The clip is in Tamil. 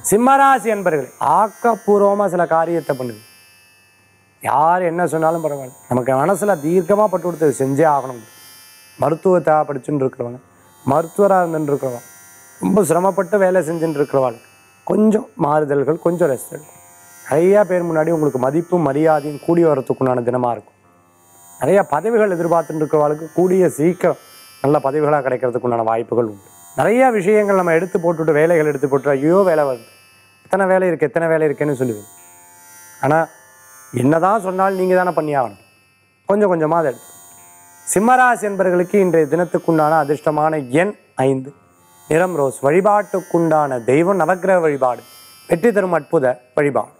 சிம்மராசி என்பர்களே ஆக்கப்பூர்வமாக சில காரியத்தை பண்ணுது யார் என்ன சொன்னாலும் பரவாயில்ல நமக்கு மனசில் தீர்க்கமாக பட்டு கொடுத்து செஞ்சே ஆகணும் மருத்துவத்தை படிச்சுட்டு இருக்கிறவங்க மருத்துவராக இருந்துட்டு இருக்கிறவங்க ரொம்ப சிரமப்பட்டு வேலை செஞ்சுட்டு இருக்கிறவாள் கொஞ்சம் மாறுதல்கள் கொஞ்சம் ரெஸ்ட் எடுக்கும் நிறையா பேர் முன்னாடி உங்களுக்கு மதிப்பும் மரியாதையும் கூடி வரத்துக்குண்டான தினமாக இருக்கும் நிறைய பதவிகள் எதிர்பார்த்துட்டு இருக்கிறவங்களுக்கு கூடிய சீக்கிரம் நல்ல பதவிகளாக கிடைக்கிறதுக்குண்டான வாய்ப்புகள் உண்டு நிறைய விஷயங்கள் நம்ம எடுத்து போட்டுவிட்டு வேலைகள் எடுத்து போட்டு ஐயோ வேலை வருது எத்தனை வேலை இருக்குது எத்தனை வேலை இருக்குன்னு சொல்லுவேன் ஆனால் என்னதான் சொன்னாலும் நீங்கள் தானே பண்ணி ஆகணும் கொஞ்சம் கொஞ்சமாக அதை எடுத்து சிம்மராசி என்பவர்களுக்கு இன்றைய தினத்துக்குண்டான அதிர்ஷ்டமான எண் ஐந்து நிறம் ரோஸ் வழிபாட்டுக்குண்டான தெய்வம் நவக்கிரக வழிபாடு வெற்றி தரும் அற்புத வழிபாடு